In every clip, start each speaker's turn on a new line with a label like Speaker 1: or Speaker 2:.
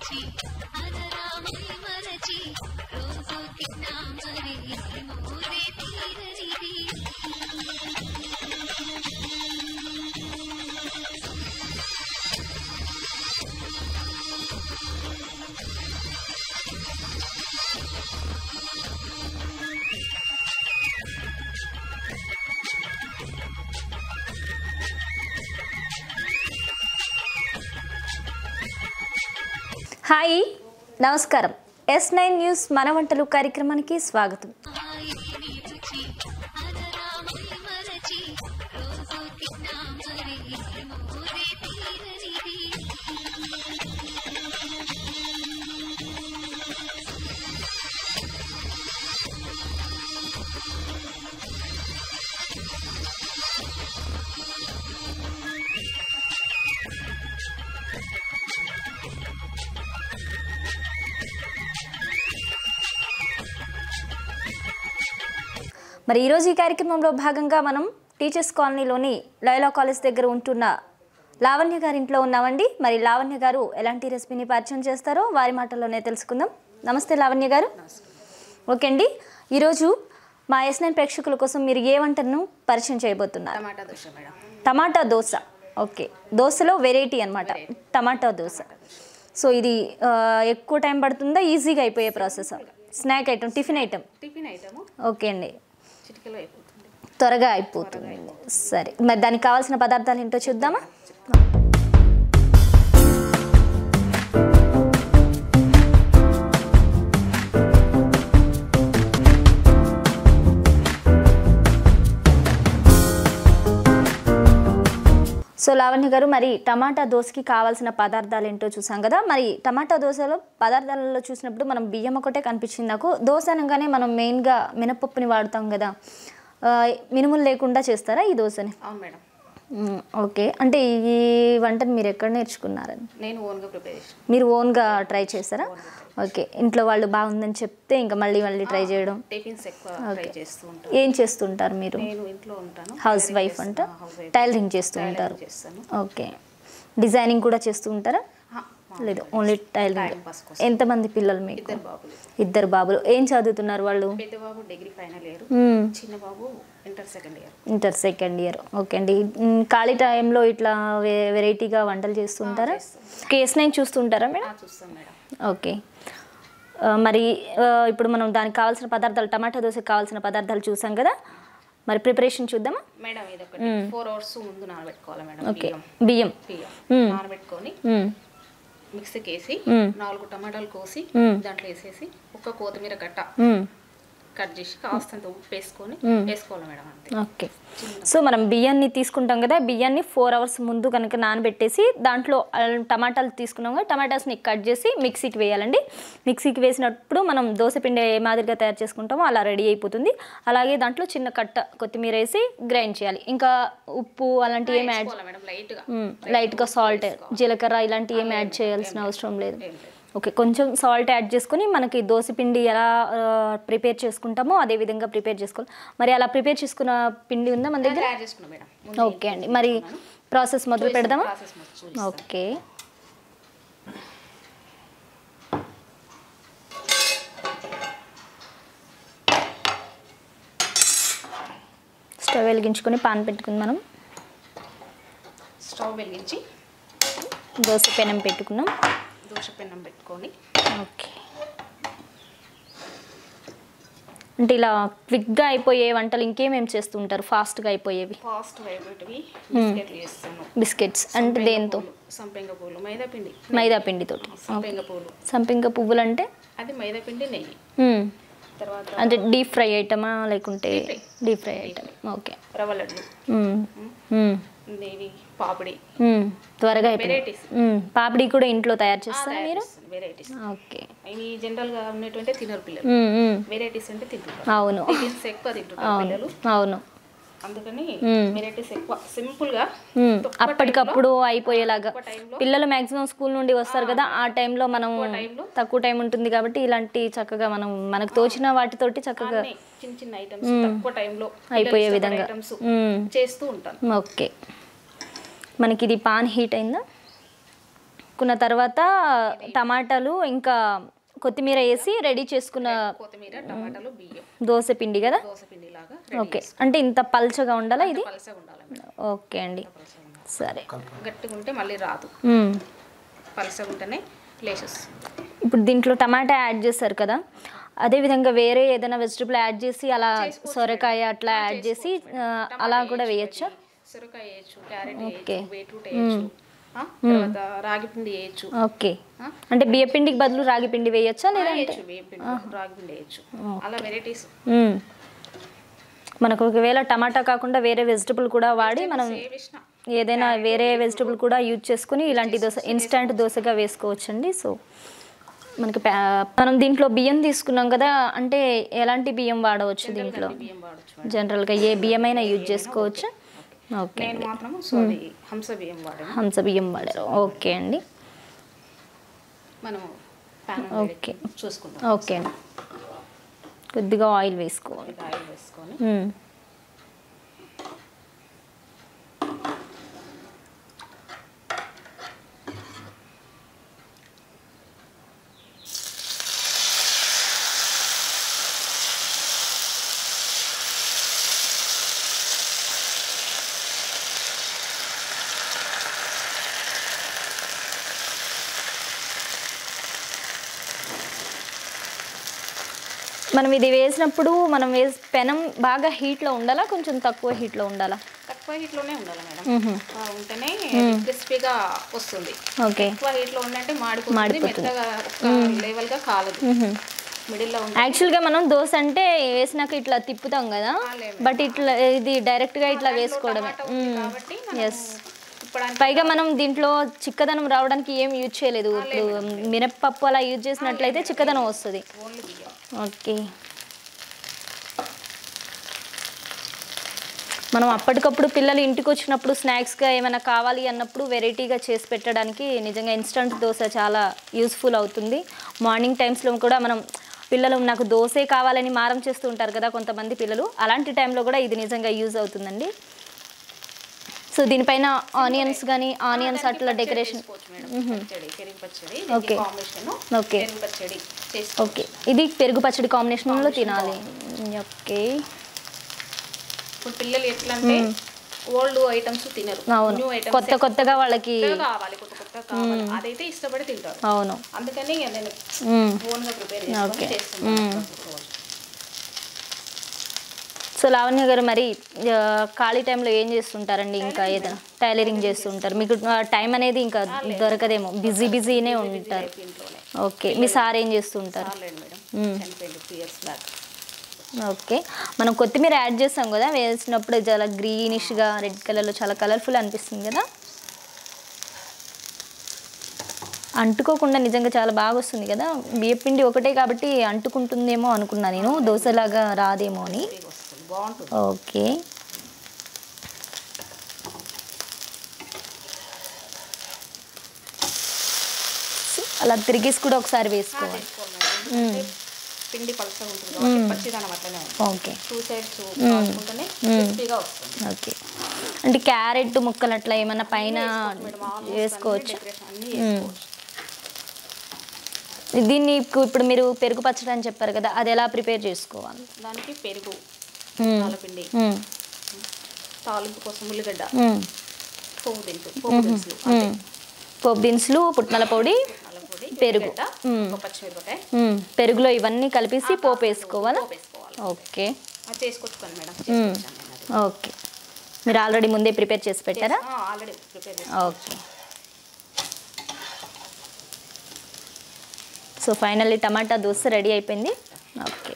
Speaker 1: మరచి అనరామై మరచి రోజు తిన్నా మరి మోరే తీరనిది
Speaker 2: హాయ్ నమస్కారం ఎస్ నైన్ న్యూస్ మన వంటలు కార్యక్రమానికి స్వాగతం
Speaker 1: హాయిని రుచి అనరామై మరచి రోజు తిన్నా మరి మోరే తీరనిది
Speaker 2: మరి ఈరోజు ఈ కార్యక్రమంలో భాగంగా మనం టీచర్స్ కాలనీలోని లైలా కాలేజ్ దగ్గర ఉంటున్న లావణ్య గారి ఇంట్లో ఉన్నామండి మరి లావణ్య గారు ఎలాంటి రెసిపీని పరిచయం చేస్తారో వారి మాటల్లోనే తెలుసుకుందాం నమస్తే లావణ్య గారు ఓకే అండి ఈరోజు మా ఎస్ నైన్ ప్రేక్షకుల కోసం మీరు ఏ వంటను పరిచయం చేయబోతున్నారు
Speaker 3: tomato dosa madam
Speaker 2: tomato dosa okay దోశలో వెరైటీ అన్నమాట టమాటా దోశ సో ఇది ఆ, ఎక్కువ టైం పడుతుందా ఈజీగా అయిపోయే process snack item tiffin item
Speaker 3: tiffin item
Speaker 2: okay అండి
Speaker 3: చిటికలో అయిపోతుంది
Speaker 2: త్వరగా అయిపోతుంది సరే మరి దానికి కావాల్సిన పదార్థాలు ఏంటో చూద్దామా సో లావణ్య గారు మరి టమాటా దోశకి కావాల్సిన పదార్థాలు ఏంటో చూసాం కదా మరి టమాటా దోశలో పదార్థాలలో చూసినప్పుడు మనం బియ్యం ఒకటే కనిపించింది నాకు దోశ అనగానే మనం మెయిన్గా మినపప్పుని వాడతాం కదా ఆ, మినుములు లేకుండా చేస్తారా ఈ దోశని
Speaker 3: అవును మేడం
Speaker 2: మ్మ్, ఓకే అంటే ఈ వంటని మీరు ఎక్కడ నేర్చుకున్నారని
Speaker 3: నేను ఓన్గా ప్రిపేర్ చేసాను
Speaker 2: మీరు ఓన్గా ట్రై చేస్తారా ఓకే ఇంట్లో వాళ్ళు బాగుందని చెప్తే ఇంకా మళ్ళీ మళ్ళీ ట్రై చేయడం
Speaker 3: టిఫిన్స్ ఎక్కువ ట్రై చేస్తూ ఉంటాను
Speaker 2: ఏం చేస్తుంటారు మీరు
Speaker 3: నేను ఇంట్లో ఉంటాను
Speaker 2: హౌస్
Speaker 3: Tailoring
Speaker 2: వైఫ్ అంట
Speaker 3: చేస్తాను, house wife.
Speaker 2: టైలరింగ్ చేస్తూ
Speaker 3: Tailoring
Speaker 2: ఉంటారు
Speaker 3: చేస్తాను
Speaker 2: ఓకే డిజైనింగ్ కూడా చేస్తూ ఉంటారా
Speaker 3: ఆ, మా
Speaker 2: లేదు ఓన్లీ టైలరింగ్
Speaker 3: Time pass కోసం.
Speaker 2: ఎంతమంది పిల్లలు మీకు
Speaker 3: ఇద్దరు బాబులు
Speaker 2: ఇద్దరు బాబులు ఏం చదువుతున్నారు వాళ్ళు
Speaker 3: పెద్ద బాబు డిగ్రీ ఫైనల్ ఇయర్
Speaker 2: మ్మ్.
Speaker 3: చిన్న బాబు inter second year
Speaker 2: inter second year okay అండి మ్, ఖాళీ టైంలో ఇట్లా వే- వెరైటీగా వంటలు చేస్తుంటారా కేస్ నైన్ చూస్తుంటారా మేడం
Speaker 3: చూస్తాం మేడం
Speaker 2: ఓకే ఆ, మరి ఆ, ఇప్పుడు మనం దానికి కావాల్సిన పదార్థాలు టమాటా దోశకి కావాల్సిన పదార్థాలు చూసాం కదా మరి ప్రిపరేషన్ చూద్దామా
Speaker 3: మేడం ఇది ఒకటి ఫోర్ అవర్స్ ముందు నానబెట్టుకోవాలి మేడం
Speaker 2: ఓకే
Speaker 3: బియ్యం
Speaker 2: బియ్యం
Speaker 3: బియ్యం
Speaker 2: మ్మ్.
Speaker 3: నానబెట్టుకొని
Speaker 2: మ్,
Speaker 3: మిక్సీకి వేసి
Speaker 2: మ్మ్.
Speaker 3: నాలుగు టమాటాలు కోసి
Speaker 2: మ్మ్.
Speaker 3: దాంట్లో వేసేసి ఒక కొత్తిమీర కట్ట
Speaker 2: మ్,
Speaker 3: కట్ చేసి కాస్తంత ఉప్పు వేసుకొని
Speaker 2: మ్మ్.
Speaker 3: వేసుకోవాలి మేడం అంతే
Speaker 2: ఓకే సో మనం బియ్యాన్ని తీసుకుంటాం కదా బియ్యాన్ని ఫోర్ అవర్స్ ముందు కనుక నానబెట్టేసి దాంట్లో ఆ, టమాటాలు తీసుకున్నాం కదా టమాటాస్ని కట్ చేసి మిక్సీకి వేయాలండి మిక్సీకి వేసినప్పుడు మనం దోశ పిండి ఏ మాదిరిగా తయారు చేసుకుంటామో అలా రెడీ అయిపోతుంది అలాగే దాంట్లో చిన్న కట్ట కొత్తిమీర వేసి గ్రైండ్ చేయాలి ఇంకా ఉప్పు అలాంటివి ఏమి యాడ్
Speaker 3: వేసుకోవాలి మేడం లైట్గా
Speaker 2: లైట్గా సాల్ట్ జీలకర్ర ఇలాంటివి ఏమి యాడ్ చేయాల్సిన అవసరం లేదు
Speaker 3: ఏం లేదు.
Speaker 2: ఓకే కొంచెం సాల్ట్ యాడ్ చేసుకొని మనకి దోశ పిండి ఎలా ప్రిపేర్ చేసుకుంటామో అదే విధంగా ప్రిపేర్ చేసుకోవాలి మరి అలా ప్రిపేర్ చేసుకున్న పిండి ఉందా మన దగ్గర
Speaker 3: తయారు చేసుకున్నా మేడం ముందు
Speaker 2: ఓకే అండి మరి ప్రాసెస్ మొదలు పెడదామా
Speaker 3: ప్రాసెస్ మొత్తం చూపిస్తాను.
Speaker 2: ఓకే స్టవ్ వెలిగించుకొని పాన్ పెట్టుకుని మనం
Speaker 3: స్టవ్ వెలిగించి
Speaker 2: దోశ పెనం పెట్టుకున్నాం
Speaker 3: దోశ పెన్నం పెట్టుకొని
Speaker 2: ఓకే అంటే ఇలా క్విక్గా అయిపోయే వంటలు ఇంకేమేమి చేస్తుంటారు ఫాస్ట్గా అయిపోయేవి
Speaker 3: ఫాస్ట్ అయిపోయేటివి బిస్కెట్లు చేస్తాను
Speaker 2: బిస్కెట్స్ అంటే దేంతో
Speaker 3: సంపెంగ పూలు మైదా పిండి
Speaker 2: మైదా పిండితోటి
Speaker 3: సంపెంగ పూలు
Speaker 2: సంపింగ పువ్వులు అంటే
Speaker 3: అది మైదా పిండి నెయ్యి
Speaker 2: మ్మ్.
Speaker 3: తర్వాత
Speaker 2: అంటే డీప్ ఫ్రై ఐటమా లేకుంటే డీప్ ఫ్రై ఐటమ్ ఓకే
Speaker 3: రవ్వ లడ్డు
Speaker 2: మ్మ్. మ్మ్.
Speaker 3: ఇవి పాపిడి
Speaker 2: మ్మ్. త్వరగా అయిపోయింది
Speaker 3: వెరైటీస్
Speaker 2: మ్మ్. పాపిడి కూడా ఇంట్లో తయారు చేస్తారా మీరు
Speaker 3: వెరైటీస్
Speaker 2: ఓకే
Speaker 3: ఇవి జనరల్ గా ఉన్నటువంటి తినరు పిల్లలు
Speaker 2: మ్మ్. మ్మ్.
Speaker 3: వెరైటీస్ అంటే తింటుంటారు
Speaker 2: అవును
Speaker 3: టిఫిన్స్ ఎక్కువ తింటుంటారు
Speaker 2: అవును
Speaker 3: పిల్లలు
Speaker 2: అవును
Speaker 3: అందుకని
Speaker 2: మ్మ్.
Speaker 3: వెరైటీస్ ఎక్కువ సింపుల్ గా
Speaker 2: మ్మ్.
Speaker 3: తక్కువ
Speaker 2: అప్పటికప్పుడు అయిపోయేలాగా
Speaker 3: తక్కువ టైంలో
Speaker 2: పిల్లలు మాక్సిమం స్కూల్ నుండి వస్తారు కదా ఆ టైంలో మనం
Speaker 3: టైంలో
Speaker 2: తక్కువ టైం ఉంటుంది కాబట్టి ఇలాంటి చక్కగా మనం మనకు తోచిన వాటితోటి చక్కగా
Speaker 3: అన్ని చిన్న చిన్న ఐటమ్స్ తక్కువ టైంలో
Speaker 2: అయిపోయే విధంగా
Speaker 3: ఐటమ్స్
Speaker 2: మ్మ్.
Speaker 3: చేస్తూ ఉంటాను
Speaker 2: ఓకే మనకి ఇది పాన్ హీట్ అయిందా వేసుకున్న తర్వాత టమాటాలు ఇంకా కొత్తిమీర వేసి రెడీ చేసుకున్న
Speaker 3: కొత్తిమీర టమాటాలు బియ్యం
Speaker 2: దోశ పిండి కదా
Speaker 3: దోశ పిండి లాగా
Speaker 2: ఓకే అంటే ఇంత పల్చగా ఉండాలా ఇది
Speaker 3: పలసగా ఉండాలి మేడం
Speaker 2: ఓకే అండి సరే
Speaker 3: గట్టిగా ఉంటే మళ్ళీ రాదు
Speaker 2: మ్మ్.
Speaker 3: పలసగా ఉంటేనే లేసెస్
Speaker 2: ఇప్పుడు దీంట్లో టమాటా యాడ్ చేస్తారు కదా అదేవిధంగా వేరే ఏదైనా వెజిటబుల్ యాడ్ చేసి అలా సొరకాయ అట్లా యాడ్ చేసి ఆ, అలా కూడా వేయచ్చా
Speaker 3: సొరకాయ వేయచ్చు క్యారెట్
Speaker 2: ఓకే.
Speaker 3: వేయచ్చు బీట్రూట్ వేయచ్చు ఆ, తర్వాత రాగి పిండి వేయచ్చు
Speaker 2: ఓకే
Speaker 3: ఆ?
Speaker 2: అంటే బియ్య పిండికి బదులు రాగి పిండి వేయచ్చా లేదంటే
Speaker 3: వేయచ్చు బియ్యం పిండి రాగి పిండి వేయచ్చు అలా వెరైటీస్
Speaker 2: మ్మ్. మనకు ఒకవేళ టమాటా కాకుండా వేరే వెజిటబుల్ కూడా వాడి మనం
Speaker 3: ఏ వేసినా
Speaker 2: ఏదైనా వేరే వెజిటబుల్ కూడా యూజ్ చేసుకుని ఇలాంటి దోశ ఇన్స్టంట్ దోశగా వేసుకోవచ్చండి సో మనకి ప్యా- మనం దీంట్లో బియ్యం తీసుకున్నాం కదా అంటే ఎలాంటి బియ్యం వాడవచ్చు దీంట్లో
Speaker 3: బియ్యం వాడచ్చు
Speaker 2: జనరల్గా ఏ బియ్యమైనా యూజ్ చేసుకోవచ్చు ఓకే
Speaker 3: నేను మాత్రం సారీ హంస బియ్యం వాడాను
Speaker 2: హంస బియ్యం వాడారు ఓకే అండి
Speaker 3: మనం ప్యాన్
Speaker 2: ఓకే.
Speaker 3: చూసుకుందాం
Speaker 2: ఓకే అండి కొద్దిగా ఆయిల్ వేసుకోవాలి
Speaker 3: ఇలా ఆయిల్ వేసుకొని
Speaker 2: మ్మ్. మనం ఇది వేసినప్పుడు మనం వేసి పెనం బాగా హీట్లో ఉండాలా కొంచెం తక్కువ హీట్లో ఉండాలా
Speaker 3: తక్కువ హీట్లోనే ఉండాలి మేడం
Speaker 2: మ్మ్.
Speaker 3: ఆ, ఉంటేనే క్రిస్పీగా వస్తుంది
Speaker 2: ఓకే
Speaker 3: ఎక్కువ హీట్లో ఉందంటే మాడిపోతుంది
Speaker 2: మాడిపోతుంది.
Speaker 3: మెత్తగా ఒక లెవెల్గా కాలదు మిడిల్లో ఉంటే
Speaker 2: యాక్చువల్గా మనం దోశ అంటే వేసినాక ఇట్లా తిప్పుతాం కదా బట్ ఇట్లా ఇది డైరెక్ట్గా ఇట్లా వేసుకోవడమే
Speaker 3: టమాటా ఉంది కాబట్టి మనం
Speaker 2: ఎస్
Speaker 3: తిప్పడానికి
Speaker 2: పైగా మనం దీంట్లో చిక్కదనం రావడానికి ఏం యూజ్ చేయలేదు ఇప్పుడు మినప్పప్పు అలా యూజ్ చేసినట్లయితే చిక్కదనం వస్తుంది
Speaker 3: ఓన్లీ బియ్యం
Speaker 2: ఓకే మనం అప్పటికప్పుడు పిల్లలు ఇంటికి వచ్చినప్పుడు స్నాక్స్గా ఏమైనా కావాలి అన్నప్పుడు వెరైటీగా చేసి పెట్టడానికి నిజంగా ఇన్స్టంట్ దోశ చాలా యూస్ఫుల్ అవుతుంది మార్నింగ్ టైమ్స్లో కూడా మనం పిల్లలు నాకు దోశే కావాలని మారం చేస్తూ ఉంటారు కదా కొంతమంది పిల్లలు అలాంటి టైంలో కూడా ఇది నిజంగా యూజ్ అవుతుందండి సో దీనిపైన ఆనియన్స్ కానీ ఆనియన్స్ అట్లా డెకరేషన్
Speaker 3: చేసుకోవచ్చు మేడం పచ్చడి పెరుగు పచ్చడి
Speaker 2: ఓకే.
Speaker 3: కాంబినేషన్
Speaker 2: ఓకే
Speaker 3: పెరుగు పచ్చడి చేసి
Speaker 2: ఓకే ఇది పెరుగు పచ్చడి కాంబినేషన్లో తినాలి ఓకే
Speaker 3: ఇప్పుడు పిల్లలు ఎట్లా అంటే ఓల్డ్ ఐటమ్స్ తినరు
Speaker 2: అవును
Speaker 3: న్యూ ఐటమ్స్
Speaker 2: కొత్త కొత్తగా వాళ్ళకి
Speaker 3: కావాలి కొత్త కొత్త కావాలి అదైతే ఇష్టపడి తింటారు
Speaker 2: అవును
Speaker 3: అందుకని ఇక నేను
Speaker 2: మ్మ్.
Speaker 3: ఓన్గా ప్రిపేర్
Speaker 2: ఓకే.
Speaker 3: చేసుకొని చేస్తున్నాను
Speaker 2: సో లావణ్య గారు మరి ఆ, ఖాళీ టైంలో ఏం చేస్తుంటారండి ఇంకా ఏదైనా టైలరింగ్ చేస్తుంటారు మీకు టైం అనేది ఇంకా దొరకదేమో బిజీ బిజీనే ఉంటారు
Speaker 3: ఇంట్లోనే
Speaker 2: ఓకే మీ సార్ ఏం చేస్తుంటారు
Speaker 3: చాలండి మేడం చనిపోయింది టూ ఇయర్స్ బ్యాక్
Speaker 2: ఓకే మనం కొత్తిమీర యాడ్ చేస్తాం కదా వేసినప్పుడు చాలా గ్రీనిష్గా రెడ్ కలర్లో చాలా కలర్ఫుల్ అనిపిస్తుంది కదా అంటుకోకుండా నిజంగా చాలా బాగా వస్తుంది కదా బియ్యపిండి ఒకటే కాబట్టి అంటుకుంటుందేమో అనుకున్నా నేను దోశలాగా రాదేమో అని
Speaker 3: ఇది వస్తుంది బాగుంటుంది
Speaker 2: ఓకే సో, అలా తిరిగేసి కూడా ఒకసారి వేసుకోవాలి
Speaker 3: చేసుకోవాలి మేడం ఎందుకంటే పిండి పలసగా ఉంటుంది కాబట్టి పచ్చిదనం అట్లనే ఉంటుంది
Speaker 2: ఓకే
Speaker 3: టూ సైడ్స్ కాసుకుంటేనే క్రిస్పీగా వస్తుంది
Speaker 2: ఓకే అంటే క్యారెట్ ముక్కలు అట్లా ఏమన్నా పైన వేసుకోవచ్చు
Speaker 3: డెకరేషన్ అన్నీ చేసుకోవచ్చు
Speaker 2: దీన్ని ఇప్పు- ఇప్పుడు మీరు పెరుగు పచ్చడి అని చెప్పారు కదా అది ఎలా ప్రిపేర్ చేసుకోవాలి
Speaker 3: దానికి పెరుగు
Speaker 2: మ్మ్.
Speaker 3: పాలపిండి
Speaker 2: మ్మ్.
Speaker 3: తాలింపు కోసం ఉల్లిగడ్డ
Speaker 2: మ్మ్.
Speaker 3: పోపు దినుసులు పోపు దినుసులు అంతే
Speaker 2: పోపు దినుసులు పుట్నాల పొడి
Speaker 3: అల్లం పొడి
Speaker 2: పెరుగు.
Speaker 3: ఉల్లిగడ్డ,
Speaker 2: మ్మ్.
Speaker 3: ఒక పచ్చిమిరపకాయ
Speaker 2: మ్మ్. పెరుగులో ఇవన్నీ కలిపేసి పోపు వేసుకోవాలా
Speaker 3: పోపు వేసుకోవాలి
Speaker 2: ఓకే
Speaker 3: అది చేసుకొచ్చుకోండి మేడం చేసుకొచ్చాను నేను అది
Speaker 2: ఓకే మీరు ఆల్రెడీ ముందే ప్రిపేర్ చేసి పెట్టారా
Speaker 3: ఆల్రెడీ ప్రిపేర్ చేసి
Speaker 2: okay so finally tomato dosa ready అయిపోయింది ఓకే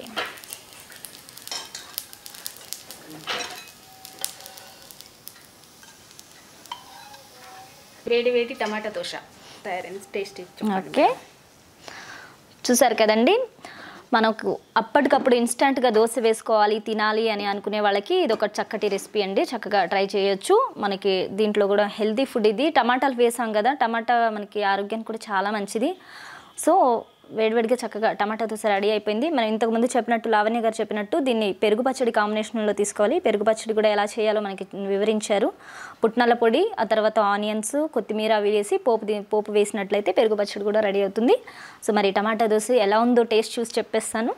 Speaker 3: వేడి వేడి టమాటా దోశ తయారైంది టేస్టీ
Speaker 2: ఓకే చూసారు కదండి మనకు అప్పటికప్పుడు ఇన్స్టంట్గా దోశ వేసుకోవాలి తినాలి అని అనుకునే వాళ్ళకి ఇది ఒక చక్కటి రెసిపీ అండి చక్కగా ట్రై చేయొచ్చు మనకి దీంట్లో కూడా హెల్తీ ఫుడ్ ఇది టమాటాలు వేసాం కదా టమాటా మనకి ఆరోగ్యానికి కూడా చాలా మంచిది సో వేడివేడిగా చక్కగా టమాటా దోశ రెడీ అయిపోయింది మనం ఇంతకుముందు చెప్పినట్టు లావణ్య గారు చెప్పినట్టు దీన్ని పెరుగు పచ్చడి కాంబినేషన్లో తీసుకోవాలి పెరుగు పచ్చడి కూడా ఎలా చేయాలో మనకి వివరించారు పుట్నాల పొడి ఆ తర్వాత ఆనియన్స్ కొత్తిమీర అవి వేసి పోపు ది- పోపు వేసినట్లయితే పెరుగు పచ్చడి కూడా రెడీ అవుతుంది సో మరి టమాటా దోశ ఎలా ఉందో టేస్ట్ చూసి చెప్పేస్తాను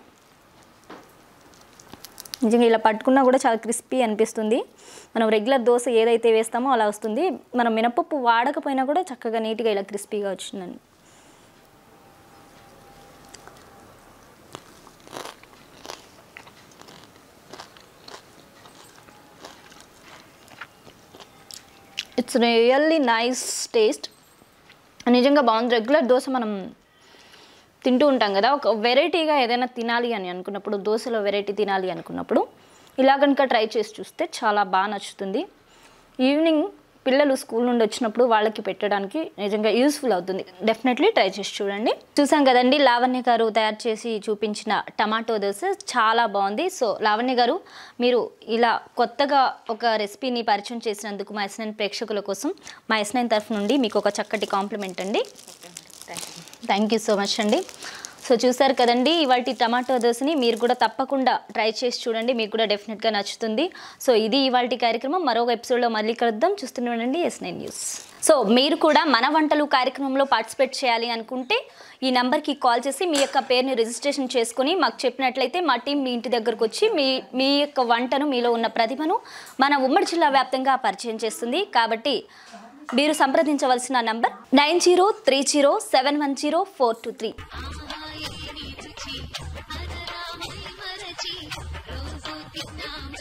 Speaker 2: నిజంగా ఇలా పట్టుకున్నా కూడా చాలా క్రిస్పీ అనిపిస్తుంది మనం రెగ్యులర్ దోశ ఏదైతే వేస్తామో అలా వస్తుంది మనం మినపప్పు వాడకపోయినా కూడా చక్కగా నీట్గా ఇలా క్రిస్పీగా వచ్చిందండి ఇట్స్ రియల్లీ నైస్ టేస్ట్ నిజంగా బాగుంది రెగ్యులర్ దోశ మనం తింటూ ఉంటాం కదా ఒక వెరైటీగా ఏదైనా తినాలి అని అనుకున్నప్పుడు దోశలో వెరైటీ తినాలి అనుకున్నప్పుడు ఇలా కనుక ట్రై చేసి చూస్తే చాలా బాగా నచ్చుతుంది ఈవినింగ్ పిల్లలు స్కూల్ నుండి వచ్చినప్పుడు వాళ్ళకి పెట్టడానికి నిజంగా యూస్ఫుల్ అవుతుంది డెఫినెట్లీ ట్రై చేసి చూడండి చూసాం కదండి లావణ్య గారు తయారు చేసి చూపించిన టమాటో దోశ చాలా బాగుంది సో లావణ్య గారు మీరు ఇలా కొత్తగా ఒక రెసిపీని పరిచయం చేసినందుకు మా ఎస్నైన్ ప్రేక్షకుల కోసం మా ఎస్నైన్ తరఫు నుండి మీకు ఒక చక్కటి కాంప్లిమెంట్ అండి థ్యాంక్ యూ సో మచ్ అండి సో చూసారు కదండి ఇవాటి టమాటో దోశని మీరు కూడా తప్పకుండా ట్రై చేసి చూడండి మీకు కూడా డెఫినెట్గా నచ్చుతుంది సో ఇది ఇవాటి కార్యక్రమం మరొక ఎపిసోడ్లో మళ్ళీ కలుద్దాం చూస్తూనే ఉండండి ఎస్ నైన్ న్యూస్ సో మీరు కూడా మన వంటలు కార్యక్రమంలో పార్టిసిపేట్ చేయాలి అనుకుంటే ఈ నెంబర్కి కాల్ చేసి మీ యొక్క పేరుని రిజిస్ట్రేషన్ చేసుకుని మాకు చెప్పినట్లయితే మా టీం మీ ఇంటి దగ్గరకు వచ్చి మీ మీ యొక్క వంటను మీలో ఉన్న ప్రతిభను మన ఉమ్మడి జిల్లా వ్యాప్తంగా పరిచయం చేస్తుంది కాబట్టి మీరు సంప్రదించవలసిన number nine zero three zero seven one zero four two three
Speaker 1: ఆహాయేని రుచి అదరామై మరచి రోజు తిన్నాం